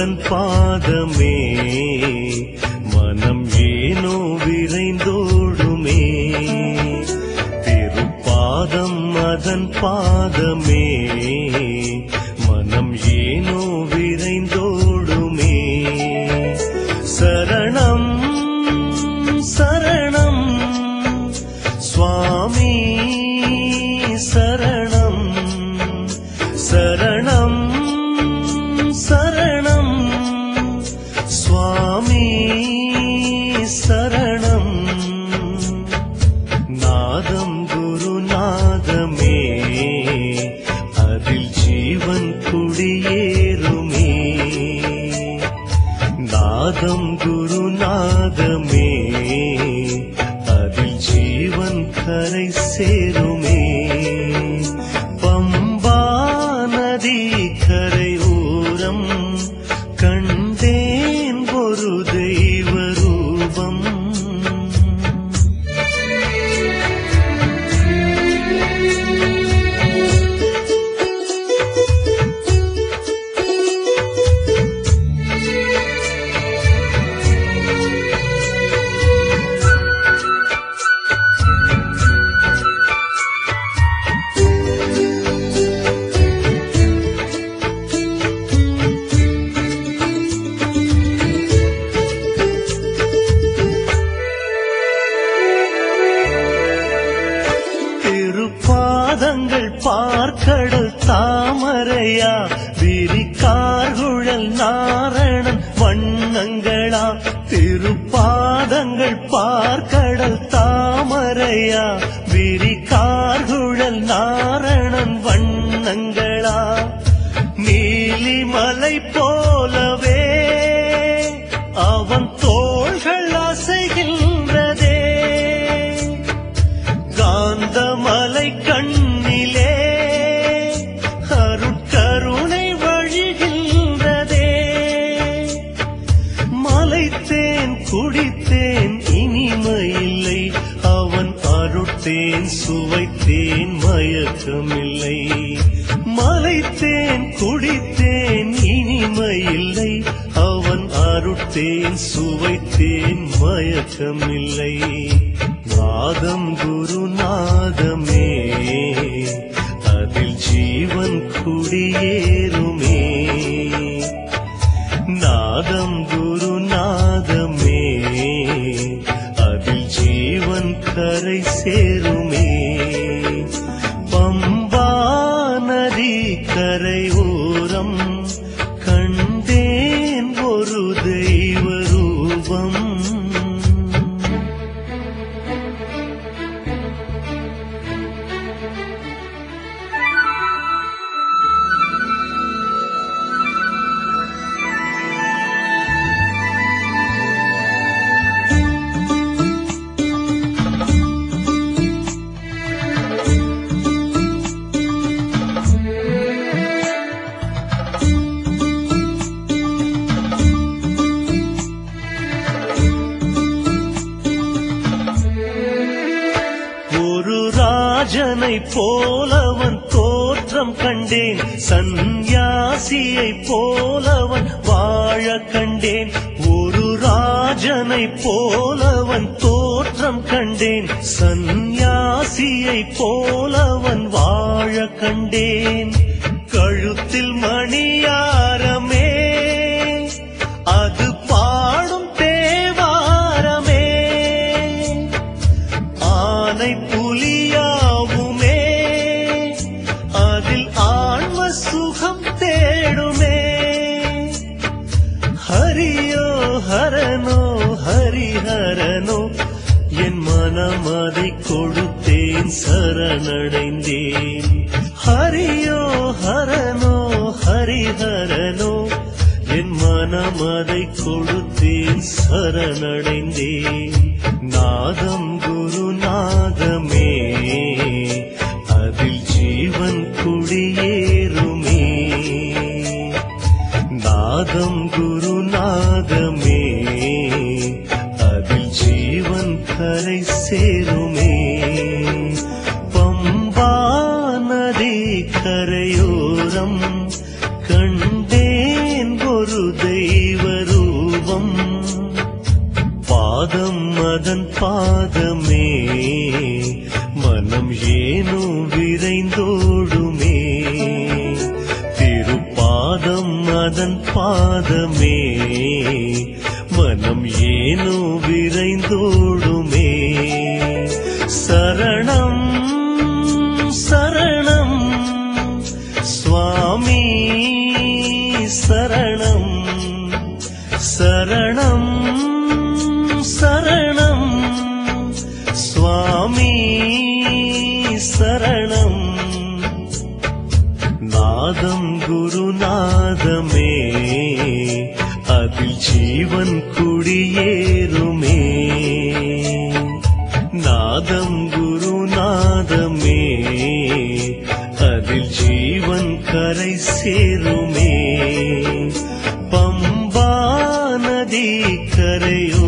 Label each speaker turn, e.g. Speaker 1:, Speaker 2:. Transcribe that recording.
Speaker 1: அதன் பாதமே மனம் ஏனோ விரைந்தோடுமே திருப்பாதம் அதன் பாதமே மனம் ஏனோ விரைந்தோடுமே சரணம் சரணம் சுவாமி சரணம் சரணம் சரணம் சுவாமி சரணம் நாதம் குருநாதமே அதில் ஜீவன் குடியேறுமே நாதம் குருநாதமே அதில் ஜீவன் கரை சேருமே பம்பா நதி கரை ஓரம் கண்டேன் ஒரு தெய்வ ரூபம் திருப்பாதங்கள் பார்க்கடல் தாமரையா விரிக்கார்குழல் நாரணன் வண்ணங்களா திருப்பாதங்கள் பார்க்கடல் தாமரையா விரிக்கார்குழல் நாரணன் வண்ணங்களா நீலிமலை போலவே அவன் தோள்கள் அசைகின்றதே காந்தமலை கண்ணிலே அருட்கருணை வழிகின்றதே மலைத்தேன் குடித்தேன் இனிமையில்லை அவன் அருட்டேன் சுவைத்தேன் மயக்கமில்லை மலைத்தேன் குடித்தேன் இனிமையில்லை அவன் அருட்டேன் சுவைத்தேன் மயக்கமில்லை நாதம் குருநாதமே அதில் ஜீவன் குடியேறுமே நாதம் குருநாதமே அதில் ஜீவன் கரை சேருமே பம்பா நதி கரை ஓரம் கண்டேன் ஒரு தெய்வ ரூபம் ஒரு ராஜனை போலவன் தோற்றம் கண்டேன் சந்நியாசியை போலவன் வாழ கண்டேன் ஒரு ராஜனை போலவன் தோற்றம் கண்டேன் சந்நியாசியை போலவன் வாழ கண்டேன் கழுத்தில் மணியாரமே அது பாடும் தேவாரமே ஆனை புலியாவுமே அதில் ஆன்ம சுகம் தேடுமே ஹரியோ ஹரனோ ஹரிஹரனோ என் மனம் அதை கொடுத்தேன் சரணடைந்தேன் ஹரியோ ஹரனோ ஹரிஹரனோ என் மனம் அதை கொடுத்தேன் சரணடைந்தேன் நாதம் குருநாதமே அதில் ஜீவன் குடியேறுமே நாதம் குருநாதமே அதில் ஜீவன் கரை சேருமே பம்பா நதி கரையோரம் கண்டேன் ஒரு ஒரு தெய்வ ரூபம் பாதம் அதன் பாதமே மனம் ஏனோ விரைந்தோடுமே திருப்பாதம் அதன் பாதமே மனம் ஏனோ விரைந்தோடுமே சரணம் சரணம் சுவாமி சரணம் சரணம் சரணம் சுவாமி சரணம் நாதம் குருநாதமே அதில் ஜீவன் குடியேறுமே நாதம் குருநாதமே அதில் ஜீவன் கரை சேருமே பம்பா நதி கரையோ